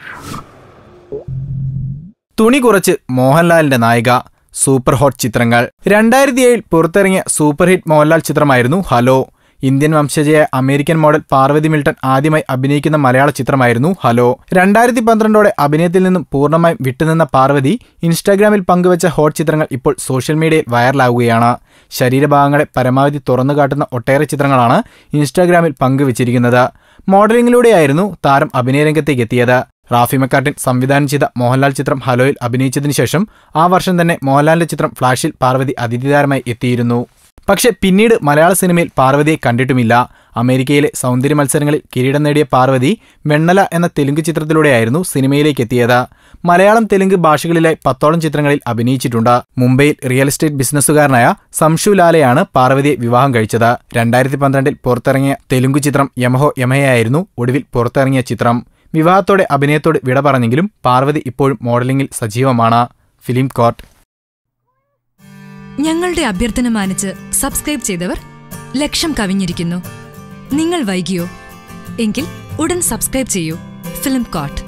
തുണി കുറച്ച് മോഹൻലാലിന്റെ നായിക സൂപ്പർ ഹോട്ട് ചിത്രങ്ങൾ രണ്ടായിരത്തി ഏഴിൽ പുറത്തിറങ്ങിയ സൂപ്പർ ഹിറ്റ് മോഹൻലാൽ ചിത്രമായിരുന്നു ഹലോ ഇന്ത്യൻ വംശജയായ അമേരിക്കൻ മോഡൽ പാർവതി മിൽട്ടൺ ആദ്യമായി അഭിനയിക്കുന്ന മലയാള ചിത്രമായിരുന്നു ഹലോ രണ്ടായിരത്തി പന്ത്രണ്ടോടെ അഭിനയത്തിൽ നിന്നും പൂർണ്ണമായും വിട്ടുനിന്ന പാർവതി ഇൻസ്റ്റാഗ്രാമിൽ പങ്കുവച്ച ഹോട്ട് ചിത്രങ്ങൾ ഇപ്പോൾ സോഷ്യൽ മീഡിയയിൽ വൈറലാവുകയാണ് ശരീരഭാഗങ്ങളെ പരമാവധി തുറന്നു കാട്ടുന്ന ഒട്ടേറെ ചിത്രങ്ങളാണ് ഇൻസ്റ്റാഗ്രാമിൽ പങ്കുവച്ചിരിക്കുന്നത് മോഡലിംഗിലൂടെയായിരുന്നു താരം അഭിനയരംഗത്തേക്ക് എത്തിയത് റാഫി മെക്കാട്ടിൻ സംവിധാനം ചെയ്ത മോഹൻലാൽ ചിത്രം ഹലോയിൽ അഭിനയിച്ചതിനു ശേഷം ആ വർഷം തന്നെ മോഹൻലാലിന്റെ ചിത്രം ഫ്ലാഷിൽ പാർവതി അതിഥിതാരമായി എത്തിയിരുന്നു പക്ഷെ പിന്നീട് മലയാള സിനിമയിൽ പാർവതിയെ കണ്ടിട്ടുമില്ല അമേരിക്കയിലെ സൗന്ദര്യ മത്സരങ്ങളിൽ കിരീടം നേടിയ പാർവതി വെണ്ണല എന്ന തെലുങ്ക് ചിത്രത്തിലൂടെയായിരുന്നു സിനിമയിലേക്ക് എത്തിയത് മലയാളം തെലുങ്ക് ഭാഷകളിലായി പത്തോളം ചിത്രങ്ങളിൽ അഭിനയിച്ചിട്ടുണ്ട് മുംബൈയിൽ റിയൽ എസ്റ്റേറ്റ് ബിസിനസ്സുകാരനായ സംഷു ലാലയാണ് പാർവതിയെ വിവാഹം കഴിച്ചത് രണ്ടായിരത്തി പന്ത്രണ്ടിൽ പുറത്തിറങ്ങിയ തെലുങ്ക് ചിത്രം യമഹോ യമഹയായിരുന്നു ഒടുവിൽ പുറത്തിറങ്ങിയ ചിത്രം വിവാഹത്തോടെ അഭിനയത്തോട് വിട പറഞ്ഞെങ്കിലും പാർവതി ഇപ്പോഴും മോഡലിംഗിൽ സജീവമാണ് ഫിലിം കോർട്ട് ഞങ്ങളുടെ അഭ്യർത്ഥന മാനിച്ച് സബ്സ്ക്രൈബ് ചെയ്തവർ ലക്ഷം കവിഞ്ഞിരിക്കുന്നു നിങ്ങൾ വൈകിയോ എങ്കിൽ ഉടൻ സബ്സ്ക്രൈബ് ചെയ്യൂ ഫിലിം കോട്ട്